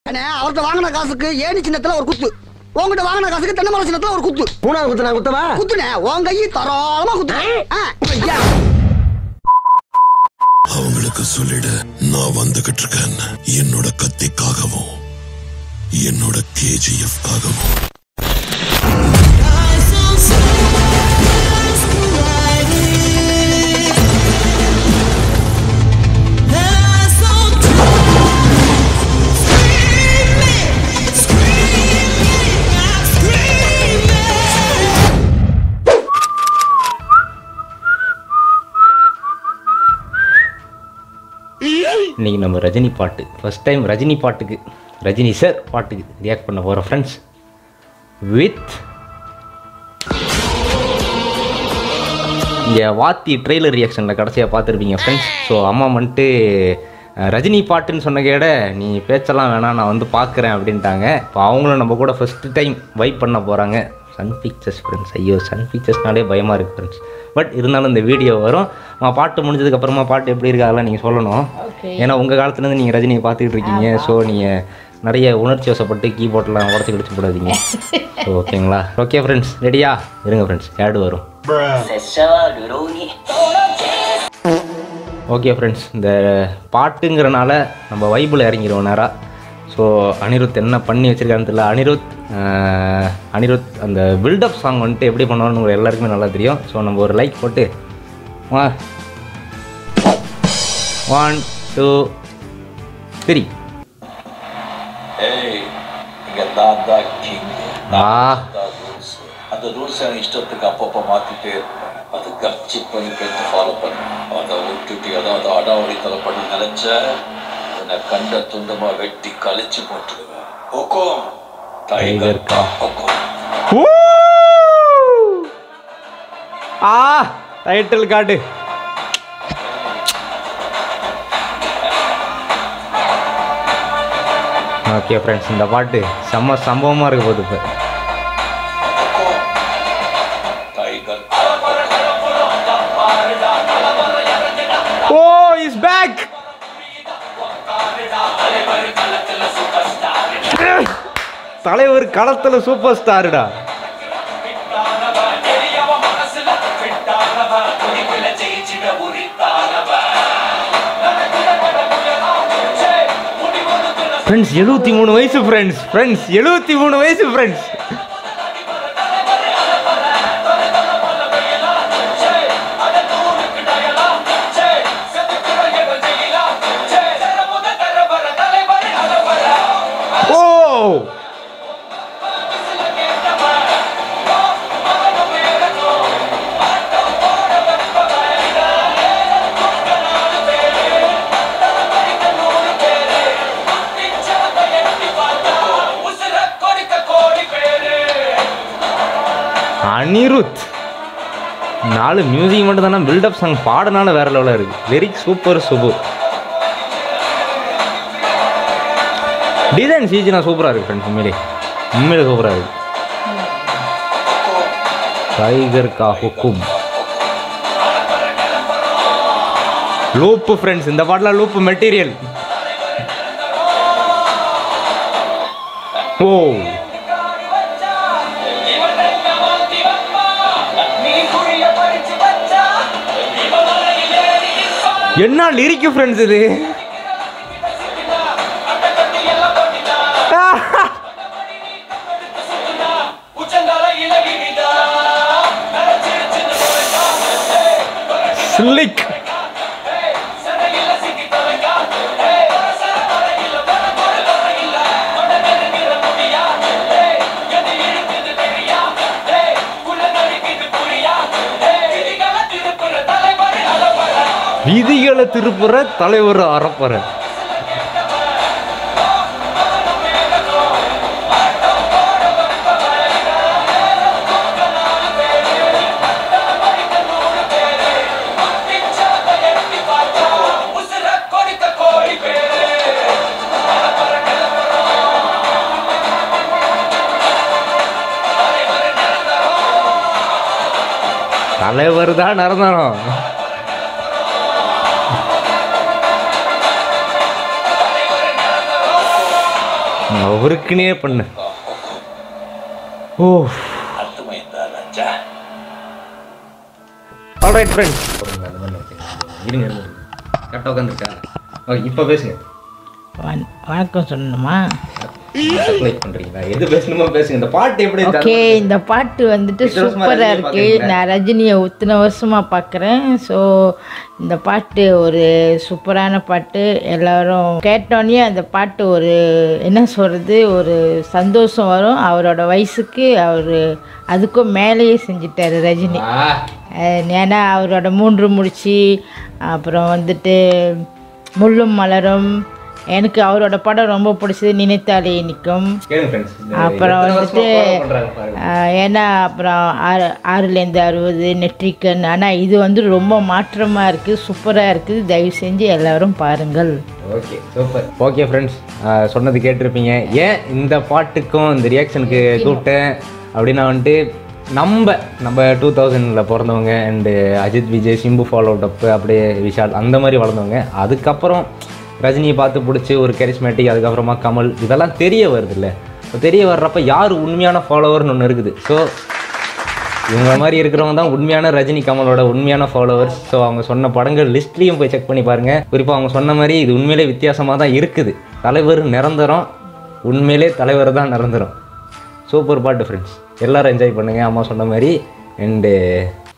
அண்ணே அவர்கிட்ட வாங்கின காசுக்கு ஏணி சின்னத்துல ஒரு குத்து உங்ககிட்ட வாங்கின காசுக்கு தென்னை மரம் சின்னத்துல ஒரு குத்து மூணாவது குத்து நான் குத்தவா குத்துனே உன் கையை தாராளமா குத்து ஆ, ஐயா. அவங்களுக்கு சொல்லிடு நான் வந்துகிட்டு இருக்கேன் என்னோட கத்திக்காகவும் என்னோட கேஜிஎஃப்காகவும் இன்னைக்கு நம்ம ரஜினி பாட்டு ஃபர்ஸ்ட் டைம் ரஜினி பாட்டுக்கு ரஜினி சார் பாட்டுக்கு ரியாக்ட் பண்ண போகிறோம் ஃப்ரெண்ட்ஸ் வித் இங்கே வாத்தி ட்ரெய்லர் ரியாக்ஷனில் கடைசியாக பார்த்துருப்பீங்க ஃப்ரெண்ட்ஸ் ஸோ அம்மா வந்துட்டு அஹ், ரஜினி பாட்டுன்னு சொன்ன கேட நீ பேச்செல்லாம் வேணாம் நான் வந்து பார்க்குறேன் அப்படின்ட்டாங்க இப்போ அவங்களும் நம்ம கூட ஃபஸ்ட்டு டைம் வைப் பண்ண போகிறாங்க சன் பிக்சர்ஸ் ஃப்ரெண்ட்ஸ் ஐயோ சன் பிக்சர்ஸ்னாலே பயமாக இருக்குது ஃப்ரெண்ட்ஸ் பட் இருந்தாலும் இந்த வீடியோ வரும் நான் பாட்டு முடிஞ்சதுக்கப்புறமா பாட்டு எப்படி இருக்கு அதெல்லாம் நீங்கள் சொல்லணும் ஏன்னா உங்கள் காலத்துலேருந்து நீங்கள் ரஜினியை பார்த்துக்கிட்டு இருக்கீங்க ஸோ நீங்கள் நிறைய உணர்ச்சி வசப்பட்டு கீபோர்ட்லாம் உடச்சி கிடச்சி போடாதீங்க ஸோ ஓகேங்களா ஓகே ஃப்ரெண்ட்ஸ் ரெடியா இருங்க ஃப்ரெண்ட்ஸ் ஆடு வரும் ஓகே ஃப்ரெண்ட்ஸ் இந்த பாட்டுங்கிறனால நம்ம வைபிள் இறங்கிடுவோம் நேராக ஸோ அனிருத் என்ன பண்ணி வச்சிருக்கான்னு தெரியல அனிருத் ஆஹ், அனிருத் அந்த பில்டப் சாங் வந்துட்டு எப்படி பண்ணுவான்னு உங்களுக்கு எல்லாருக்குமே நல்லா தெரியும் ஸோ நம்ம ஒரு லைக் போட்டு வா ஒன் டூ த்ரீ ஏய் இங்க நான் தான் கிங் ஆ ரூல்ஸ் அந்த ரூல்ஸ் எனக்கு இஷ்டத்துக்கு அப்பப்போ மாத்திட்டே இருப்பேன் அது கட்சி பண்ணி கேட்டு ஃபாலோ பண்ணேன் அதை விட்டுட்டு ஏதாவது அடாவடி தலை பண்ணி நினைச்ச உன்னை கண்ட துண்டமா வெட்டி கழிச்சு போட்டுருவேன் ஹொக்கோம் டைகர் கா ஹொக்கோம் ஊ! ஆ டைட்டில் காட்டு ஓகே ஃப்ரெண்ட்ஸ் இந்த பாட்டு செம்ம சம்பவமாக இருக்க போகுது இப்போ ஹொக்கோம் டைகர் கா ஓ இஸ் பேக் தலைவர் களத்துல சூப்பர் ஸ்டாருடா ஃப்ரெண்ட்ஸ் எழுபத்தி மூணு வயசு ஃப்ரெண்ட்ஸ் ஃப்ரெண்ட்ஸ் எழுபத்தி மூணு வயசு ஃப்ரெண்ட்ஸ் ஓ அனிருத் நாலு மியூசிக் மட்டும் தானே பில்டப் சாங் பாடனால வேற லெவலில் இருக்கு லிரிக் சூப்பர் சூப்பர் டிசைன் சீஜனா சூப்பராக இருக்கு ஃப்ரெண்ட்ஸ் உண்மையிலே உண்மையிலே சூப்பராக இருக்கு டைகர் கா ஹுக்கும் லூப்பு ஃப்ரெண்ட்ஸ் இந்த பாட்டில் லூப்பு மெட்டீரியல் ஓ என்ன லிரிக்கு ஃப்ரெண்ட்ஸ் இது ஸ்லிக் விதிகளை திருப்புற தலைவர் அறப்புற தலைவர் தான் நடந்தணும் அவருக்குனே பண்ணு ஓ అర్థమైందా రాజా ஆல்ரைட் ஃப்ரெண்ட்ஸ் இருங்க இருங்க கரெக்டாக உட்காந்துருக்கா ஓ இப்போ பேசுங்க வண- வணக்கம் சொல்லணுமா சப்ளை பண்ணுறீங்களா எது பேசணுமோ பேசுங்க இந்த பாட்டு எப்படி இருக்கு? ஓகே இந்த பாட்டு வந்துட்டு இத்தனை வருஷமா சூப்பராக ரஜினியை இருக்குது பார்க்குறீங்களா? நான் ரஜினியை இத்தனை வருஷமாக பார்க்குறேன் ஸோ இந்த பாட்டு ஒரு சூப்பரான பாட்டு எல்லாரும் கேட்டோன்னே அந்த பாட்டு ஒரு என்ன சொல்கிறது ஒரு சந்தோஷம் வரும் அவரோட வயசுக்கு அவர் அதுக்கும் மேலேயே செஞ்சிட்டாரு ரஜினி ஆ அஹ் ஏன்னா அவரோட மூன்று முடிச்சு அப்புறம் வந்துட்டு முள்ளும் மலரும் எனக்கு அவரோட படம் ரொம்ப பிடிச்சது நினைத்தாலே நிற்கும் கேளுங்க ஃப்ரெண்ட்ஸ் அப்புறம் வந்துட்டு பண்ணுறாங்க பாருங்க ஆஹ் ஏன்னா அப்புறம் ஆறு ஆறுலேருந்து அறுபது நெட்ரிக்கன் ஆனால் இது வந்து ரொம்ப மாற்றமாக இருக்குது சூப்பராக இருக்குது தயவு செஞ்சு எல்லாரும் பாருங்கள் ஓகே சூப்பர் ஓகே ஃப்ரெண்ட்ஸ் சொன்னது கேட்டிருப்பீங்க ஏன் இந்த பாட்டுக்கும் இந்த ரியாக்ஷனுக்கு கூப்பிட்டேன் அப்படின்னா வந்துட்டு நம்ம நம்ம டூ தௌசண்டில் பிறந்தவங்க அண்டு அஜித் விஜய் சிம்பு ஃபாலோ டப்பு அப்படியே விஷால் அந்த மாதிரி வளர்ந்தவங்க அதுக்கப்புறம் ரஜினியை பார்த்து பிடிச்சி ஒரு கரிஸ்மேட்டிக் அதுக்கப்புறமா கமல் இதெல்லாம் தெரிய வருது இல்லை தெரிய வர்றப்ப யார் உண்மையான ஃபாலோவர்னு ஒன்று இருக்குது ஸோ இவங்க மாதிரி இருக்கிறவங்க தான் உண்மையான ரஜினி கமலோட உண்மையான ஃபாலோவர்ஸ் ஸோ அவங்க சொன்ன படங்கள் லிஸ்ட்லேயும் போய் செக் பண்ணி பாருங்கள் குறிப்பாக அவங்க சொன்ன மாதிரி இது உண்மையிலே வித்தியாசமாக தான் இருக்குது தலைவர் நிரந்தரம் உண்மையிலே தலைவர் தான் நிரந்தரம் சூப்பர் பாட்டு ஃப்ரெண்ட்ஸ் எல்லாரும் என்ஜாய் பண்ணுங்கள் அம்மா சொன்ன மாதிரி அண்டு